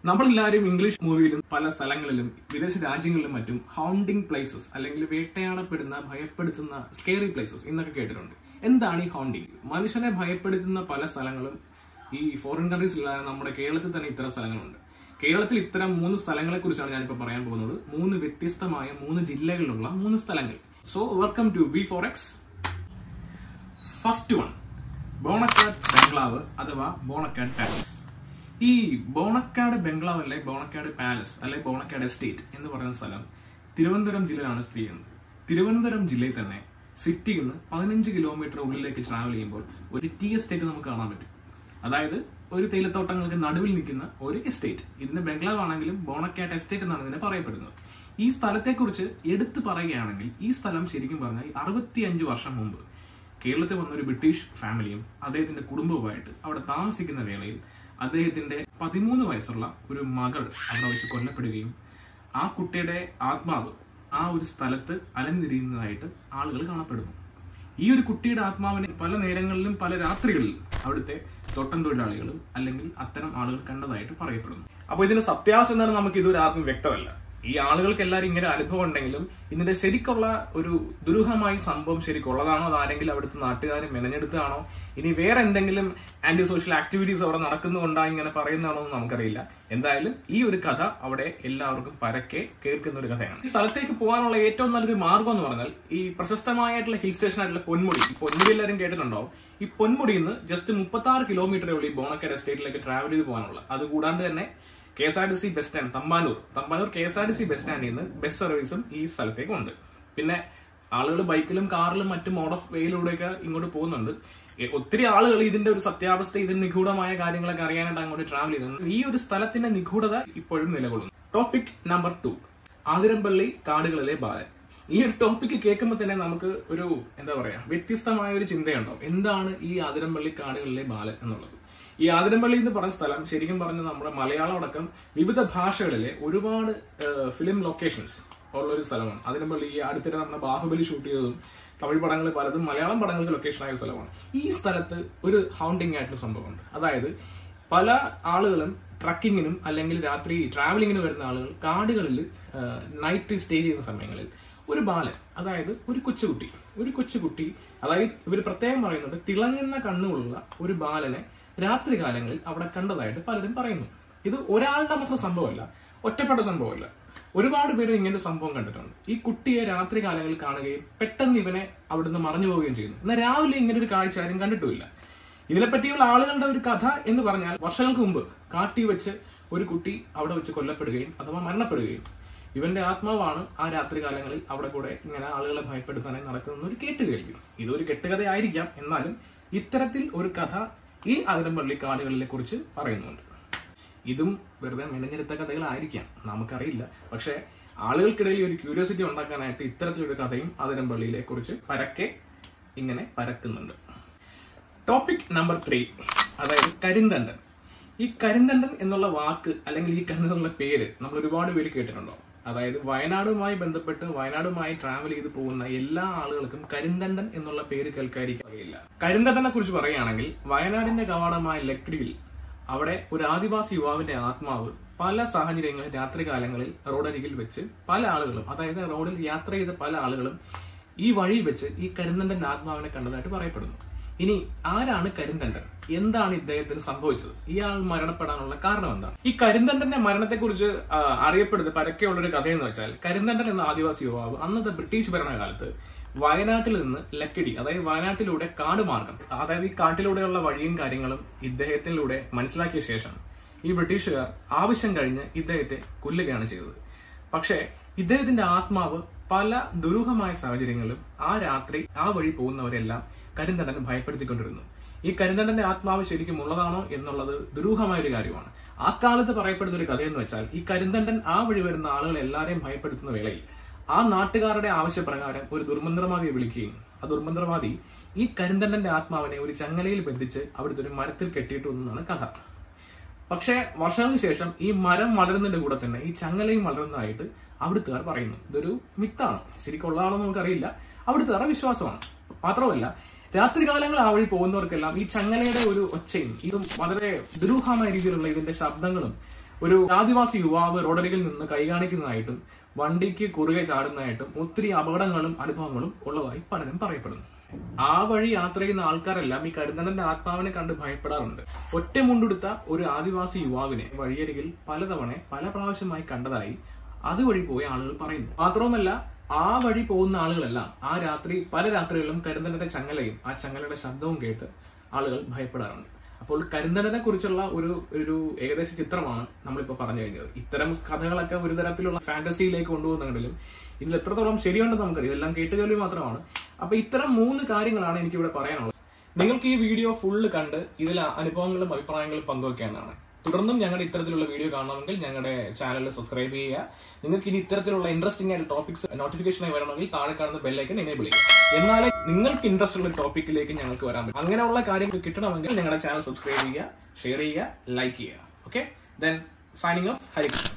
നമ്മളെല്ലാവരും ഇംഗ്ലീഷ് മൂവിയിലും പല സ്ഥലങ്ങളിലും വിദേശ രാജ്യങ്ങളിലും മറ്റും ഹൗണ്ടിങ് പ്ലേസസ് അല്ലെങ്കിൽ വേട്ടയാടപ്പെടുന്ന ഭയപ്പെടുത്തുന്ന സ്കേറി പ്ലേസസ് എന്നൊക്കെ കേട്ടിട്ടുണ്ട് എന്താണ് ഈ ഹൗണ്ടിങ് മനുഷ്യനെ ഭയപ്പെടുത്തുന്ന പല സ്ഥലങ്ങളും ഈ ഫോറിൻ കൺട്രീസിലുള്ള നമ്മുടെ കേരളത്തിൽ തന്നെ ഇത്തരം സ്ഥലങ്ങളുണ്ട് കേരളത്തിൽ ഇത്തരം മൂന്ന് സ്ഥലങ്ങളെ കുറിച്ചാണ് ഞാനിപ്പോൾ പറയാൻ പോകുന്നത് മൂന്ന് വ്യത്യസ്തമായ മൂന്ന് ജില്ലകളിലുള്ള മൂന്ന് സ്ഥലങ്ങൾ so welcome to B four X first one Bonacaud bungalow അഥവാ ബോണക്കാട് പാലസ് ഈ ബോണക്കാട് ബംഗ്ലാവ് അല്ലെ ബോണക്കാട് പാലസ് അല്ലെ ബോണക്കാട് എസ്റ്റേറ്റ് എന്ന് പറയുന്ന സ്ഥലം തിരുവനന്തപുരം ജില്ലയിലാണ് സ്ഥിതി ചെയ്യുന്നത് തിരുവനന്തപുരം ജില്ലയിൽ തന്നെ സിറ്റിയിൽ നിന്ന് പതിനഞ്ച് കിലോമീറ്റർ ഉള്ളിലേക്ക് ട്രാവൽ ചെയ്യുമ്പോൾ ഒരു ടീ എസ്റ്റേറ്റ് നമുക്ക് കാണാൻ പറ്റും അതായത് ഒരു തേയിലത്തോട്ടങ്ങൾക്ക് നടുവിൽ നിൽക്കുന്ന ഒരു എസ്റ്റേറ്റ് ഇതിന് ബംഗ്ലാവ് ആണെങ്കിലും ബോണക്കാട്ട് എസ്റ്റേറ്റ് എന്നാണ് ഇതിനെ പറയപ്പെടുന്നത് ഈ സ്ഥലത്തെക്കുറിച്ച് എടുത്തു പറയുകയാണെങ്കിൽ ഈ സ്ഥലം ശരിക്കും പറഞ്ഞാൽ അറുപത്തിയഞ്ച് വർഷം മുമ്പ് കേരളത്തിൽ വന്ന ഒരു ബ്രിട്ടീഷ് ഫാമിലിയും അദ്ദേഹത്തിന്റെ കുടുംബവുമായിട്ട് അവിടെ താമസിക്കുന്ന വേളയിൽ അദ്ദേഹത്തിന്റെ പതിമൂന്ന് വയസ്സുള്ള ഒരു മകൾ അവിടെ വെച്ച് കൊല്ലപ്പെടുകയും ആ കുട്ടിയുടെ ആത്മാവ് ആ ഒരു സ്ഥലത്ത് അലഞ്ഞിരിക്കുന്നതായിട്ട് ആളുകൾ കാണപ്പെടുന്നു ഈ ഒരു കുട്ടിയുടെ ആത്മാവിനെ പല നേരങ്ങളിലും പല രാത്രികളിലും അവിടുത്തെ തോട്ടം തൊഴിലാളികളും അല്ലെങ്കിൽ അത്തരം ആളുകൾ കണ്ടതായിട്ട് പറയപ്പെടുന്നു അപ്പൊ ഇതിന്റെ സത്യാവസ്ഥ എന്താണ് നമുക്ക് ഇതൊരു ആർക്കും വ്യക്തമല്ല ഈ ആളുകൾക്ക് എല്ലാവരും ഇങ്ങനെ അനുഭവം ഉണ്ടെങ്കിലും ഇതിന്റെ ശരിക്കുള്ള ഒരു ദുരൂഹമായ സംഭവം ശരിക്കുള്ളതാണോ അത് ആരെങ്കിലും അവിടുത്തെ നാട്ടുകാർ മെനഞ്ഞെടുത്താണോ ഇനി വേറെ എന്തെങ്കിലും ആന്റി സോഷ്യൽ ആക്ടിവിറ്റീസ് അവിടെ നടക്കുന്നുകൊണ്ടാണ് ഇങ്ങനെ പറയുന്നതാണോ എന്ന് നമുക്കറിയില്ല എന്തായാലും ഈ ഒരു കഥ അവിടെ എല്ലാവർക്കും പരക്കെ കേൾക്കുന്ന ഒരു കഥയാണ് ഈ സ്ഥലത്തേക്ക് പോകാനുള്ള ഏറ്റവും നല്ലൊരു മാർഗം എന്ന് പറഞ്ഞാൽ ഈ പ്രശസ്തമായിട്ടുള്ള ഹിൽ സ്റ്റേഷൻ ആയിട്ടുള്ള പൊന്മുടി ഈ പൊന്മുടി എല്ലാവരും കേട്ടിട്ടുണ്ടാവും ഈ പൊന്മുടിയിൽ നിന്ന് ജസ്റ്റ് മുപ്പത്തി ആറ് കിലോമീറ്ററേ ഉള്ളൂ ഈ ബോണക്കാട് എസ്റ്റേറ്റിലേക്ക് ട്രാവൽ ചെയ്ത് പോകാനുള്ള അത് കൂടാണ്ട് തന്നെ K S R T C bus stand Thampanoor Thampanoor K S R T C bus സ്റ്റാൻഡിൽ നിന്ന് ബസ് സർവീസും ഈ സ്ഥലത്തേക്ക് ഉണ്ട് പിന്നെ ആളുകൾ ബൈക്കിലും കാറിലും മറ്റു മോഡ് ഓഫ് വേയിലൂടെയൊക്കെ ഇങ്ങോട്ട് പോകുന്നുണ്ട് എ- ഒത്തിരി ആളുകൾ ഇതിന്റെ ഒരു സത്യാവസ്ഥ ഇതിന്റെ നിഗൂഢമായ കാര്യങ്ങളൊക്കെ അറിയാനായിട്ട് അങ്ങോട്ട് ട്രാവൽ ചെയ്യുന്നുണ്ട് ഈ ഒരു സ്ഥലത്തിന്റെ നിഗൂഢത ഇപ്പോഴും നിലകൊള്ളുന്നു ടോപ്പിക് നമ്പർ ടു ആതിരമ്പള്ളി കാടുകളിലെ ബാലൻ ഈ ഒരു ടോപ്പിക്ക് കേൾക്കുമ്പോൾ തന്നെ നമുക്ക് ഒരു എന്താ പറയാ വ്യത്യസ്തമായ ഒരു ചിന്തയുണ്ടാവും എന്താണ് ഈ ആതിരമ്പള്ളി കാടുകളിലെ ബാലൻ എന്നുള്ളത് ഈ ആതിരമ്പള്ളി എന്ന് പറഞ്ഞ സ്ഥലം ശരിക്കും പറഞ്ഞ നമ്മുടെ മലയാളം അടക്കം വിവിധ ഭാഷകളിലെ ഒരുപാട് ഫിലിം ലൊക്കേഷൻസ് ഉള്ള ഒരു സ്ഥലമാണ് ആതിരമ്പള്ളി ഈ അടുത്തിടെ നമ്മുടെ ബാഹുബലി ഷൂട്ട് ചെയ്തതും തമിഴ് പടങ്ങൾ പലതും മലയാളം പടങ്ങൾക്ക് ലൊക്കേഷൻ ആയ ഒരു സ്ഥലമാണ് ഈ സ്ഥലത്ത് ഒരു ഹൗണ്ടിങ് ആയിട്ടുള്ള സംഭവമുണ്ട് അതായത് പല ആളുകളും ട്രക്കിങ്ങിനും അല്ലെങ്കിൽ രാത്രി ട്രാവലിങ്ങിന് വരുന്ന ആളുകൾ കാടുകളിൽ നൈറ്റ് സ്റ്റേ ചെയ്യുന്ന സമയങ്ങളിൽ ഒരു ബാലൻ അതായത് ഒരു കൊച്ചുകുട്ടി ഒരു കൊച്ചുകുട്ടി അതായത് ഇവർ പ്രത്യേകം പറയുന്നുണ്ട് തിളങ്ങുന്ന കണ്ണുകളുള്ള ഒരു ബാലനെ രാത്രി കാലങ്ങളിൽ അവിടെ കണ്ടതായിട്ട് പലരും പറയുന്നു ഇത് ഒരാളുടെ മാത്രം സംഭവമല്ല ഒറ്റപ്പെട്ട സംഭവമല്ല ഒരുപാട് പേര് ഇങ്ങനെ സംഭവം കണ്ടിട്ടുണ്ട് ഈ കുട്ടിയെ രാത്രി കാലങ്ങളിൽ കാണുകയും പെട്ടെന്ന് ഇവനെ അവിടുന്ന് മറഞ്ഞു പോവുകയും ചെയ്യുന്നു എന്നാൽ രാവിലെ ഇങ്ങനെ ഒരു കാഴ്ച ആരും കണ്ടിട്ടുമില്ല ഇതിനെപ്പറ്റിയുള്ള ആളുകളുടെ ഒരു കഥ എന്ന് പറഞ്ഞാൽ വർഷങ്ങൾക്ക് മുമ്പ് കാട്ടി വെച്ച് ഒരു കുട്ടി അവിടെ വെച്ച് കൊല്ലപ്പെടുകയും അഥവാ മരണപ്പെടുകയും ഇവന്റെ ആത്മാവാണ് ആ രാത്രി കാലങ്ങളിൽ അവിടെ കൂടെ ഇങ്ങനെ ആളുകളെ ഭയപ്പെടുത്താനായി നടക്കുന്ന ഒരു കേട്ടുകേൾവി ഇതൊരു കെട്ടുകഥയായിരിക്കാം എന്നാലും ഇത്തരത്തിൽ ഒരു കഥ ഈ അതിരമ്പള്ളി കാടുകളിലെ കുറിച്ച് പറയുന്നുണ്ട് ഇതും വെറുതെ മെനഞ്ഞെടുത്ത കഥകളായിരിക്കാം നമുക്കറിയില്ല പക്ഷെ ആളുകൾക്കിടയിൽ ഒരു ക്യൂരിയോസിറ്റി ഉണ്ടാക്കാനായിട്ട് ഇത്തരത്തിലൊരു കഥയും അതിരമ്പള്ളിയിലെ കുറിച്ച് പരക്കെ ഇങ്ങനെ പരക്കുന്നുണ്ട് ടോപ്പിക് നമ്പർ ത്രീ അതായത് കരിന്തണ്ടൻ ഈ കരിന്തണ്ടൻ എന്നുള്ള വാക്ക് അല്ലെങ്കിൽ ഈ കരിന്തൻ എന്നുള്ള പേര് നമ്മൾ ഒരുപാട് പേര് കേട്ടിട്ടുണ്ടോ അതായത് വയനാടുമായി ബന്ധപ്പെട്ട് വയനാടുമായി ട്രാവൽ ചെയ്ത് പോകുന്ന എല്ലാ ആളുകൾക്കും കരിന്തണ്ടൻ എന്നുള്ള പേര് കേൾക്കാതിരിക്കാൻ കഴിയില്ല കരിന്തണ്ടനെ കുറിച്ച് പറയുകയാണെങ്കിൽ വയനാടിന്റെ കവാടമായ ലക്കിടിയിൽ അവിടെ ഒരു ആദിവാസി യുവാവിന്റെ ആത്മാവ് പല സാഹചര്യങ്ങളിൽ രാത്രികാലങ്ങളിൽ റോഡരികിൽ വെച്ച് പല ആളുകളും അതായത് റോഡിൽ യാത്ര ചെയ്ത പല ആളുകളും ഈ വഴി വെച്ച് ഈ കരിന്തണ്ടന്റെ ആത്മാവിനെ കണ്ടതായിട്ട് പറയപ്പെടുന്നു ഇനി ആരാണ് കരിന്തണ്ടൻ എന്താണ് ഇദ്ദേഹത്തിന് സംഭവിച്ചത് ഇയാൾ മരണപ്പെടാനുള്ള കാരണം എന്താണ് ഈ കരിന്തണ്ടന്റെ മരണത്തെക്കുറിച്ച് ആ, അറിയപ്പെടുന്ന പരക്കെയുള്ള ഒരു കഥയെന്ന് വെച്ചാൽ കരിന്തണ്ടൻ എന്ന ആദിവാസി യുവാവ് അന്നത്തെ ബ്രിട്ടീഷ് ഭരണകാലത്ത് വയനാട്ടിൽ നിന്ന് ലക്കിടി അതായത് വയനാട്ടിലൂടെ കാട് മാർഗം അതായത് ഈ കാട്ടിലൂടെയുള്ള വഴിയും കാര്യങ്ങളും ഇദ്ദേഹത്തിലൂടെ മനസ്സിലാക്കിയ ശേഷം ഈ ബ്രിട്ടീഷുകാർ ആവശ്യം കഴിഞ്ഞ് ഇദ്ദേഹത്തെ കൊല്ലുകയാണ് ചെയ്തത് പക്ഷേ ഇദ്ദേഹത്തിന്റെ ആത്മാവ് പല ദുരൂഹമായ സാഹചര്യങ്ങളിലും ആ രാത്രി ആ വഴി പോകുന്നവരെല്ലാം കരിന്തണ്ടൻ ഭയപ്പെടുത്തിക്കൊണ്ടിരുന്നു ഈ കരിന്തണ്ടന്റെ ആത്മാവ് ശരിക്കും ഉള്ളതാണോ എന്നുള്ളത് ദുരൂഹമായ ഒരു കാര്യമാണ് ആ കാലത്ത് പറയപ്പെടുന്ന ഒരു കഥയെന്ന് വെച്ചാൽ ഈ കരിന്തണ്ടൻ ആ വഴി വരുന്ന ആളുകൾ എല്ലാവരെയും ഭയപ്പെടുത്തുന്ന വേളയിൽ ആ നാട്ടുകാരുടെ ആവശ്യപ്രകാരം ഒരു ദുർമന്ത്രവാദിയെ വിളിക്കുകയും ആ ദുർമന്ത്രവാദി ഈ കരിന്തണ്ടന്റെ ആത്മാവിനെ ഒരു ചങ്ങലയിൽ ബന്ധിച്ച് അവിടുത്തെ ഒരു മരത്തിൽ കെട്ടിയിട്ടു എന്നാണ് കഥ പക്ഷേ വർഷങ്ങൾക്ക് ശേഷം ഈ മരം വളരുന്നതിന്റെ കൂടെ തന്നെ ഈ ചങ്ങലയും വളരുന്നതായിട്ട് അവിടുത്തുകാർ പറയുന്നു ഇതൊരു മിത്താണ് ശരിക്കും ഉള്ളതാണോ നമുക്കറിയില്ല അവിടുത്തുകാരുടെ വിശ്വാസമാണ് മാത്രമല്ല രാത്രികാലങ്ങൾ ആ വഴി പോകുന്നവർക്കെല്ലാം ഈ ചങ്ങലയുടെ ഒരു ഒച്ചയും ഇതും വളരെ ദുരൂഹമായ രീതിയിലുള്ള ഇതിന്റെ ശബ്ദങ്ങളും ഒരു ആദിവാസി യുവാവ് റോഡരികിൽ നിന്ന് കൈകാണിക്കുന്നതായിട്ടും വണ്ടിക്ക് കുറുകെ ചാടുന്നതായിട്ടും ഒത്തിരി അപകടങ്ങളും അനുഭവങ്ങളും ഉള്ളതായി പലരും പറയപ്പെടുന്നു ആ വഴി യാത്ര ചെയ്യുന്ന ആൾക്കാരെല്ലാം ഈ കരുതനന്റെ ആത്മാവിനെ കണ്ട് ഭയപ്പെടാറുണ്ട് ഒറ്റ മുണ്ടെടുത്ത ഒരു ആദിവാസി യുവാവിനെ വഴിയരികിൽ പലതവണ പല പ്രാവശ്യമായി കണ്ടതായി അതുവഴി പോയ ആളുകൾ പറയുന്നു മാത്രവുമല്ല ആ വഴി പോകുന്ന ആളുകളെല്ലാം ആ രാത്രി പല രാത്രികളിലും കരുതനന്റെ ചങ്ങലയും ആ ചങ്ങലയുടെ ശബ്ദവും കേട്ട് ആളുകൾ ഭയപ്പെടാറുണ്ട് അപ്പോൾ കരിന്തലനെ കുറിച്ചുള്ള ഒരു ഒരു ഏകദേശ ചിത്രമാണ് നമ്മളിപ്പോൾ പറഞ്ഞു കഴിഞ്ഞത് ഇത്തരം കഥകളൊക്കെ ഒരു തരത്തിലുള്ള ഫാന്റസിയിലേക്ക് കൊണ്ടുപോകുന്നെങ്കിലും ഇതിൽ എത്രത്തോളം ശരിയുണ്ടെന്ന് നമുക്കറിയാം ഇതെല്ലാം കേട്ടുകേൾവി മാത്രമാണ് അപ്പൊ ഇത്തരം മൂന്ന് കാര്യങ്ങളാണ് എനിക്കിവിടെ പറയാനുള്ളത് നിങ്ങൾക്ക് ഈ വീഡിയോ ഫുള്ള് കണ്ട് ഇതിൽ അനുഭവങ്ങളും അഭിപ്രായങ്ങളും പങ്കുവെക്കാനാണ് തുടർന്നും ഞങ്ങളുടെ ഇത്തരത്തിലുള്ള വീഡിയോ കാണണമെങ്കിൽ ഞങ്ങളുടെ ചാനൽ സബ്സ്ക്രൈബ് ചെയ്യുക നിങ്ങൾക്ക് ഇനി ഇത്തരത്തിലുള്ള ഇൻട്രസ്റ്റിംഗ് ആയിട്ട് ടോപ്പിക്സ് നോട്ടിഫിക്കേഷനായി വരണമെങ്കിൽ താഴെ കാണുന്ന ബെല്ലൈക്കൻ എനേബിൾ ചെയ്യുക എന്നാലേ നിങ്ങൾക്ക് ഇൻട്രസ്റ്റ് ഉള്ള ടോപ്പിക്കിലേക്ക് ഞങ്ങൾക്ക് വരാൻ പറ്റും അങ്ങനെയുള്ള കാര്യങ്ങൾ കിട്ടണമെങ്കിൽ ഞങ്ങളുടെ ചാനൽ സബ്സ്ക്രൈബ് ചെയ്യുക ഷെയർ ചെയ്യുക ലൈക്ക് ചെയ്യുക okay then signing off Harikrishnan